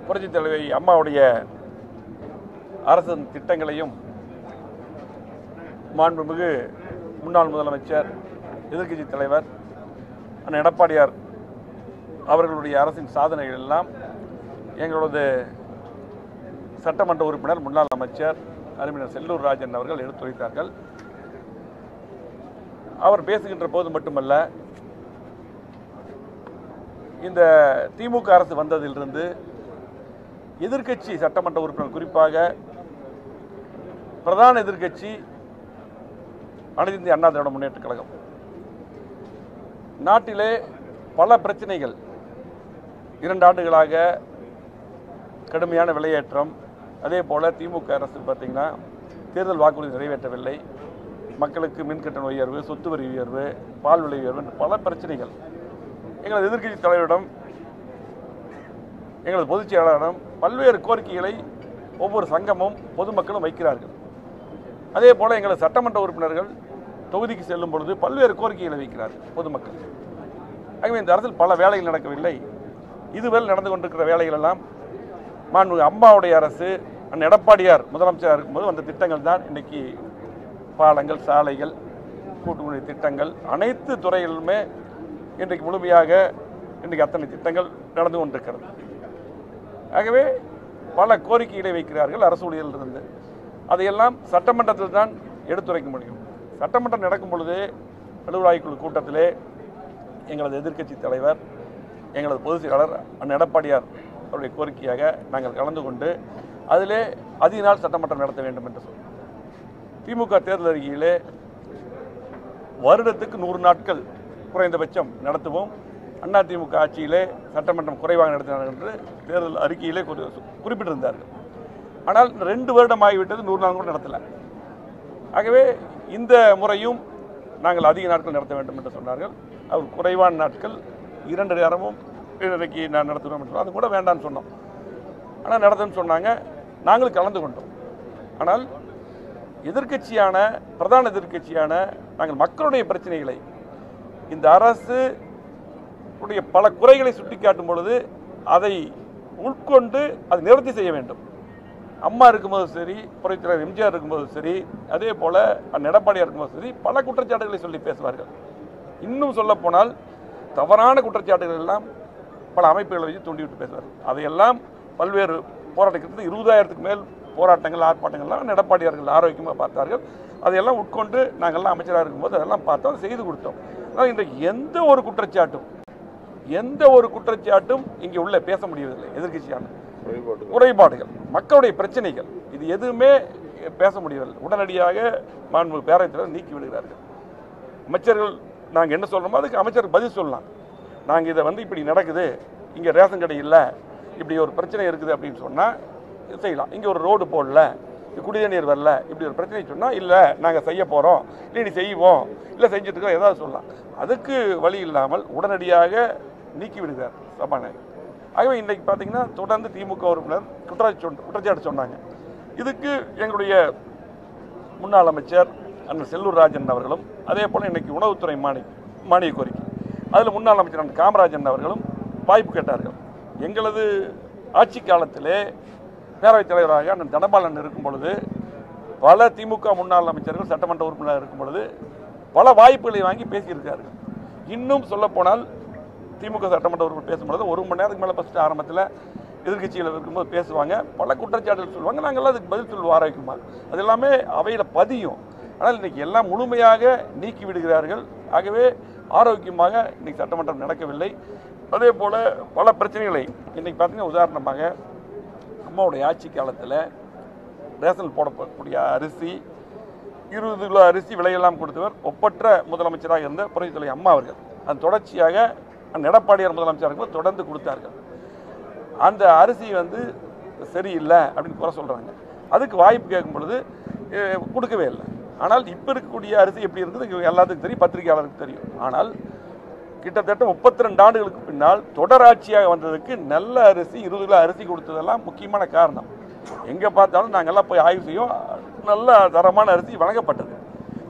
புரட்சி தலைவி அம்மாவுடைய அரசின் திட்டங்களையும் மாண்புமிகு முன்னாள் முதலமைச்சர் எதிர்க்கட்சி தலைவர் அண்ணன் எடப்பாடியார் அவர்களுடைய அரசின் சாதனைகள் எல்லாம் எங்களது சட்டமன்ற உறுப்பினர் முன்னாள் அமைச்சர் அறிஞர் செல்லூர் ராஜன் அவர்கள் எடுத்துரைத்தார்கள் அவர் பேசுகின்ற போது மட்டுமல்ல இந்த திமுக அரசு வந்ததிலிருந்து எதிர்க்கட்சி சட்டமன்ற உறுப்பினர் குறிப்பாக பிரதான எதிர்க்கட்சி அனைத்து இந்திய அண்ணா திராவிட முன்னேற்ற கழகம் நாட்டிலே பல பிரச்சனைகள் இரண்டு ஆண்டுகளாக கடுமையான விலையேற்றம் அதே போல் திமுக அரசு பார்த்திங்கன்னா தேர்தல் வாக்குறுதி நிறைவேற்றவில்லை மக்களுக்கு மின்கட்டண உயர்வு சொத்து வரி உயர்வு பால் விலை உயர்வு என்று பல பிரச்சனைகள் எங்களது எதிர்க்கட்சி தலைவரிடம் எங்களது பொதுச் செயலாளரிடம் பல்வேறு கோரிக்கைகளை ஒவ்வொரு சங்கமும் பொதுமக்களும் வைக்கிறார்கள் அதே போல் எங்களது சட்டமன்ற உறுப்பினர்கள் தொகுதிக்கு செல்லும் பொழுது பல்வேறு கோரிக்கைகளை வைக்கிறார்கள் பொதுமக்கள் ஆகவே இந்த அரசில் பல வேலைகள் நடக்கவில்லை இதுவரை நடந்து கொண்டிருக்கிற வேலைகள் எல்லாம் மாண்பு அம்மாவுடைய அரசு அண்ணன் எடப்பாடியார் முதலமைச்சராக இருக்கும்போது வந்த திட்டங்கள் தான் இன்னைக்கு பாலங்கள் சாலைகள் கூட்டுக்குடி திட்டங்கள் அனைத்து துறைகளிலுமே இன்றைக்கு முழுமையாக இன்றைக்கு அத்தனை திட்டங்கள் நடந்து கொண்டிருக்கிறது ஆகவே பல கோரிக்கைகளை வைக்கிறார்கள் அரசு ஊழியரிலிருந்து அதையெல்லாம் சட்டமன்றத்தில் தான் எடுத்துரைக்க முடியும் சட்டமன்றம் நடக்கும் பொழுது அலுவலாய்வு குழு கூட்டத்திலே எங்களது எதிர்க்கட்சி தலைவர் எங்களது பொதுச் செயலாளர் அண்ணன் எடப்பாடியார் அவருடைய கோரிக்கையாக நாங்கள் கலந்து கொண்டு அதிலே அதிக நாள் சட்டமன்றம் நடத்த வேண்டும் என்று சொன்னோம் திமுக தேர்தல் அறிக்கையிலே வருடத்துக்கு நூறு நாட்கள் குறைந்தபட்சம் நடத்துவோம் அதிமுக ஆட்சியிலே சட்டமன்றம் குறைவாக நடத்தினார் என்று தேர்தல் அறிக்கையிலே குறி- குறிப்பிட்டிருந்தார்கள் ஆனால் இந்த ரெண்டு வருடம் ஆகிவிட்டது நூறு நாள் கூட நடத்தலை ஆகவே இந்த முறையும் நாங்கள் அதிக நாட்கள் நடத்த வேண்டும் என்று சொன்னார்கள் அவர் குறைவான நாட்கள் இரண்டு நேரமும் இன்றைக்கு நான் நடத்துகிறோம் என்று சொன்னோம். அது கூட வேண்டாம்னு சொன்னோம் ஆனால் நடத்துன்னு சொன்னாங்க நாங்களும் கலந்து கொண்டோம் ஆனால் எதிர்க்கட்சியான பிரதான எதிர்க்கட்சியான நாங்கள் மக்களுடைய பிரச்சனைகளை இந்த அரசு உடைய பல குறைகளை சுட்டிக்காட்டும் பொழுது அதை உட்கொண்டு அதை நிவர்த்தி செய்ய வேண்டும் அம்மா இருக்கும்போது சரி புரட்சித்தலைவர் எம்ஜிஆர் இருக்கும்போது சரி அதே போல அண்ணன் எடப்பாடியார் இருக்கும்போது சரி பல குற்றச்சாட்டுகளை சொல்லி பேசுவார்கள் இன்னும் சொல்ல போனால் தவறான குற்றச்சாட்டுகள் எல்லாம் பல அமைப்புகளை வச்சு தூண்டிவிட்டு பேசுவார்கள் அதையெல்லாம் பல்வேறு போராட்டங்களுக்கு இருபதாயிரத்துக்கு மேல் போராட்டங்கள் ஆர்ப்பாட்டங்கள்லாம் அண்ணன் எடப்பாடியார்கள் ஆரோக்கியமாக பார்த்தார்கள் அதையெல்லாம் உட்கொண்டு நாங்கள்லாம் அமைச்சராக இருக்கும்போது அதெல்லாம் பார்த்தோம் அதை செய்து கொடுத்தோம் ஆனால் இன்றைக்கு எந்த ஒரு குற்றச்சாட்டும் எந்த ஒரு குற்றச்சாட்டும் இங்கே உள்ள பேச முடியவில்லை எதிர்க்கட்சியான குறைபாடுகள் மக்களுடைய பிரச்சனைகள் இது எதுவுமே பேச முடியவில்லை உடனடியாக மாண்பு பேரவைத் தலைவர் நீக்கி விடுகிறார்கள் அமைச்சர்கள் நாங்கள் என்ன சொல்கிறோமோ அதுக்கு அமைச்சர் பதில் சொல்லலாம் நாங்கள் இதை வந்து இப்படி நடக்குது இங்கே ரேஷன் கடை இல்லை இப்படி ஒரு பிரச்சனை இருக்குது அப்படின்னு சொன்னால் செய்யலாம் இங்கே ஒரு ரோடு போடல இங்க குடிநீர் நீர் வரல இப்படி ஒரு பிரச்சனை சொன்னால் இல்லை நாங்கள் செய்ய போகிறோம் இல்லை நீ செய்வோம் இல்லை செஞ்சுட்டு இருக்கோம் ஏதாவது சொல்லலாம் அதுக்கு வழி இல்லாமல் உடனடியாக நீக்கி விடுகிறார் சபாநாயகர் ஆகவே இன்றைக்கு பார்த்தீங்கன்னா தொடர்ந்து திமுக உறுப்பினர் குற்றச்சாட்டு சொன்ன- குற்றச்சாட்டு சொன்னாங்க இதுக்கு எங்களுடைய முன்னாள் அமைச்சர் அண்ணன் செல்லூர் ராஜன் அவர்களும் அதே போல் இன்னைக்கு உணவுத்துறை மானிய மானிய கோரிக்கை அதில் முன்னாள் அமைச்சர் அண்ணன் காமராஜன் அவர்களும் வாய்ப்பு கேட்டார்கள் எங்களது ஆட்சி காலத்திலே பேரவைத் தலைவராக அண்ணன் தனபாலன் இருக்கும் பொழுது பல திமுக முன்னாள் அமைச்சர்கள் சட்டமன்ற உறுப்பினராக இருக்கும் பொழுது பல வாய்ப்புகளை வாங்கி பேசியிருக்கார்கள் இன்னும் சொல்லப்போனால் திமுக சட்டமன்ற உறுப்பினர் பேசும்பொழுது ஒரு மணி நேரத்துக்கு மேலே ஃபஸ்ட்டு ஆரம்பத்தில் எதிர்க்கட்சிகள் இருக்கும்போது பேசுவாங்க பல குற்றச்சாட்டுகள் சொல்லுவாங்க நாங்கள்லாம் அதுக்கு பதில் சொல்லுவோம் ஆரோக்கியமாக அது எல்லாமே அவையில் பதியும் ஆனால் இன்னைக்கு எல்லாம் முழுமையாக நீக்கி விடுகிறார்கள் ஆகவே ஆரோக்கியமாக இன்னைக்கு சட்டமன்றம் நடக்கவில்லை அதே போல் பல பிரச்சனைகளை இன்னைக்கு பார்த்தீங்கன்னா உதாரணமாக அம்மாவுடைய ஆட்சி காலத்தில் ரேஷன் போடக்கூடிய அரிசி இருபது கிலோ அரிசி விலையெல்லாம் கொடுத்தவர் ஒப்பற்ற முதலமைச்சராக இருந்த புரட்சித் தலைவர் அம்மா அவர்கள் அது தொடர்ச்சியாக அந்த எடப்பாடியார் முதலமைச்சராக இருக்கும்போது தொடர்ந்து கொடுத்தார்கள் அந்த அரிசி வந்து சரியில்லை அப்படின்னு குறை சொல்கிறாங்க அதுக்கு வாய்ப்பு கேட்கும் பொழுது அஹ், கொடுக்கவே இல்லை ஆனால் இப்போ இருக்கக்கூடிய அரிசி எப்படி இருக்குது இங்க எல்லாத்துக்கும் தெரியும் பத்திரிகையாளருக்கு தெரியும் ஆனால் கிட்டத்தட்ட முப்பத்தி ரெண்டு ஆண்டுகளுக்கு பின்னால் தொடராட்சியாக வந்ததுக்கு நல்ல அரிசி இருபது கிலோ அரிசி கொடுத்ததெல்லாம் முக்கியமான காரணம் எங்கே பார்த்தாலும் நாங்கள்லாம் போய் ஆய்வு செய்யும் நல்ல தரமான அரிசி வழங்கப்பட்டது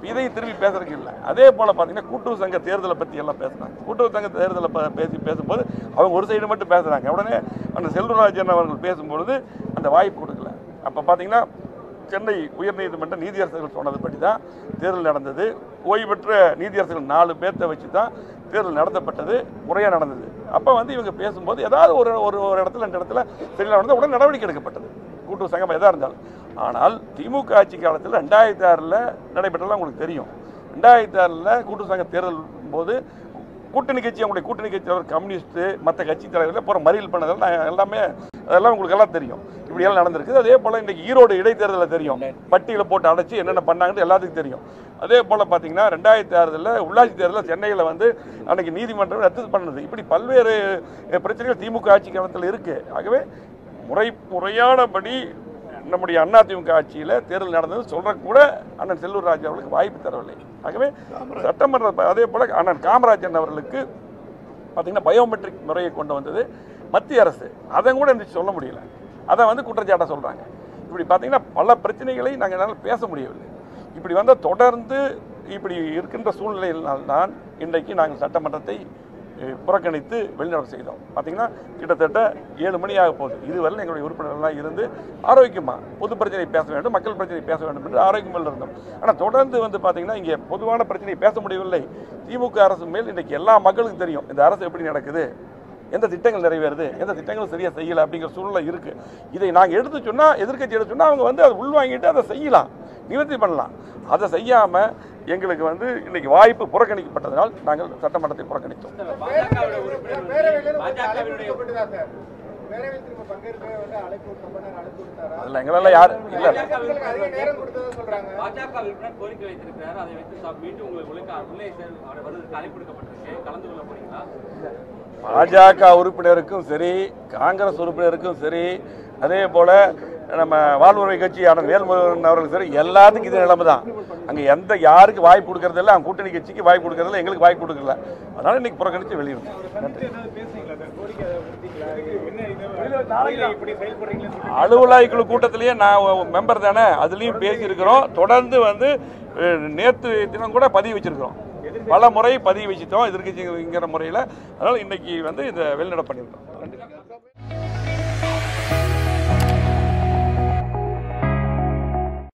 இதையும் திரும்பி பேசுறதுக்கு இல்லை அதே போல் பார்த்தீங்கன்னா கூட்டுறவு சங்க தேர்தலை பற்றி எல்லாம் பேசுனாங்க கூட்டுறவு சங்க தேர்தலை ப- பேசி பேசும்போது அவங்க ஒரு சைடு மட்டும் பேசுகிறாங்க உடனே அந்த செல்வராஜன் அவர்கள் பேசும்பொழுது அந்த வாய்ப்பு கொடுக்கல அப்போ பார்த்தீங்கன்னா சென்னை உயர்நீதிமன்ற நீதியரசர்கள் சொன்னதுபடி தான் தேர்தல் நடந்தது ஓய்வு பெற்ற நீதியரசர்கள் நாலு பேர்த்த வச்சு தான் தேர்தல் நடத்தப்பட்டது முறையாக நடந்தது அப்போ வந்து இவங்க பேசும்போது ஏதாவது ஒரு ஒரு ஒரு இடத்துல ரெண்டு இடத்துல சரியில்லை நடந்தது உடனே நடவடிக்கை எடுக்கப்பட்டது கூட்டுறவு சங்கம் எதாக இருந்தாலும் ஆனால் திமுக ஆட்சி காலத்தில் ரெண்டாயிரத்தி ஆறில் நடைபெற்றலாம் உங்களுக்கு தெரியும் ரெண்டாயிரத்தி ஆறில் கூட்டுறவு சங்க தேர்தல் போது கூட்டணி கட்சி அவங்களுடைய கூட்டணி கட்சி தலைவர் கம்யூனிஸ்ட் மற்ற கட்சி தலைவர்கள் போகிற மறியல் பண்ணதெல்லாம் நான் எல்லாமே அதெல்லாம் உங்களுக்கு எல்லாம் தெரியும் இப்படி எல்லாம் நடந்திருக்கு அதே போல் இன்றைக்கி ஈரோடு இடைத்தேர்தலில் தெரியும் பட்டியலை போட்டு அடைச்சி என்னென்ன பண்ணாங்கன்னு எல்லாத்துக்கும் தெரியும் அதே போல் பார்த்தீங்கன்னா ரெண்டாயிரத்தி ஆறுல உள்ளாட்சி தேர்தலில் சென்னையில் வந்து அன்னைக்கு நீதிமன்றம் ரத்து பண்ணது இப்படி பல்வேறு அஹ், பிரச்சனைகள் திமுக ஆட்சி காலத்தில் இருக்குது ஆகவே முறை முறையானபடி நம்முடைய அதிமுக ஆட்சியில் தேர்தல் நடந்தது சொல்ற கூட அண்ணன் செல்லூர் ராஜு அவர்களுக்கு வாய்ப்பு தரவில்லை ஆகவே சட்டமன்ற அதே போல அண்ணன் காமராஜன் அவர்களுக்கு பார்த்தீங்கன்னா பயோமெட்ரிக் முறையை கொண்டு வந்தது மத்திய அரசு அதை கூட எந்திரிச்சு சொல்ல முடியல அதை வந்து குற்றச்சாட்டை சொல்கிறாங்க இப்படி பார்த்தீங்கன்னா பல பிரச்சனைகளை நாங்கள் என்னால் பேச முடியவில்லை இப்படி வந்தால் தொடர்ந்து இப்படி இருக்கின்ற சூழ்நிலையினால்தான் இன்றைக்கு நாங்கள் சட்டமன்றத்தை அஹ், புறக்கணித்து வெளிநடப்பு செய்தோம் பார்த்தீங்கன்னா கிட்டத்தட்ட ஏழு மணி ஆக போகுது இதுவரை எங்களுடைய உறுப்பினர்கள்லாம் இருந்து ஆரோக்கியமாக பொது பிரச்சனை பேச வேண்டும் மக்கள் பிரச்சனை பேச வேண்டும் என்று ஆரோக்கியமாக இருந்தோம் ஆனால் தொடர்ந்து வந்து பார்த்தீங்கன்னா இங்கே பொதுவான பிரச்சனையை பேச முடியவில்லை திமுக அரசு மேல் இன்றைக்கு எல்லா மக்களுக்கும் தெரியும் இந்த அரசு எப்படி நடக்குது எந்த திட்டங்கள் நிறைவேறுது எந்த திட்டங்களும் சரியாக செய்யலை அப்படிங்கிற சூழ்நிலை இருக்குது இதை நாங்கள் எடுத்து சொன்னால் எதிர்க்கட்சி எடுத்து சொன்னால் அவங்க வந்து அதை உள்வாங்கிட்டு அதை செய்யலாம் நிவர்த்தி பண்ணலாம் அதை செய்யாமல் எங்களுக்கு வந்து இன்னைக்கு வாய்ப்பு புறக்கணிக்கப்பட்டதனால் நாங்கள் சட்டமன்றத்தை புறக்கணித்தோம் பாஜகவுடைய உறுப்பினர் பேரவையில வந்து அழைப்பு பாஜகவினுடைய விடுக்கப்பட்டுதா சார் பேரவையில் திரும்ப பங்கேற்க வந்து அழைப்பு விடுக்கப்பட்டு அழைப்பு விடுத்தாரா அதில் எங்களெல்லாம் யார் இல்லை உங்களுக்கு அதிக நேரம் கொடுத்ததா சொல்றாங்க பாஜக உறுப்பினர் கோரிக்கை வைத்திருக்கிறார் அதை வைத்து சா- மீண்டும் உங்களுக்கு உள்ளே உள்ளே செல் வருவதற்கு அழைப்பு விடுக்கப்பட்டிருக்கு கலந்து கொள்ள போறீங்களா பாஜக உறுப்பினருக்கும் சரி காங்கிரஸ் உறுப்பினருக்கும் சரி அதே போல நம்ம வாழ்வுரிமை கட்சியான வேல்முருகன் அவர்களுக்கும் சரி எல்லாத்துக்கும் இது நிலைமை தான் அங்கே எந்த யாருக்கு வாய்ப்பு கொடுக்கறதில்ல அவங்க கூட்டணி கட்சிக்கு வாய்ப்பு கொடுக்கறதில்ல எங்களுக்கு வாய்ப்பு கொடுக்கல அதனால இன்னைக்கு புறக்கணித்து வெளியிடும் அலுவலாய் குழு கூட்டத்திலேயே நான் மெம்பர் தானே அதுலேயும் பேசியிருக்கிறோம் தொடர்ந்து வந்து அஹ், நேத்து தினம் கூட பதிவு வச்சிருக்கிறோம் பல முறை பதிவு வச்சுட்டோம் எதிர்கட்சிங்கிற முறையில் அதனால் இன்னைக்கு வந்து இதை வெளிநடப்பு பண்ணியிருக்கோம் நன்றி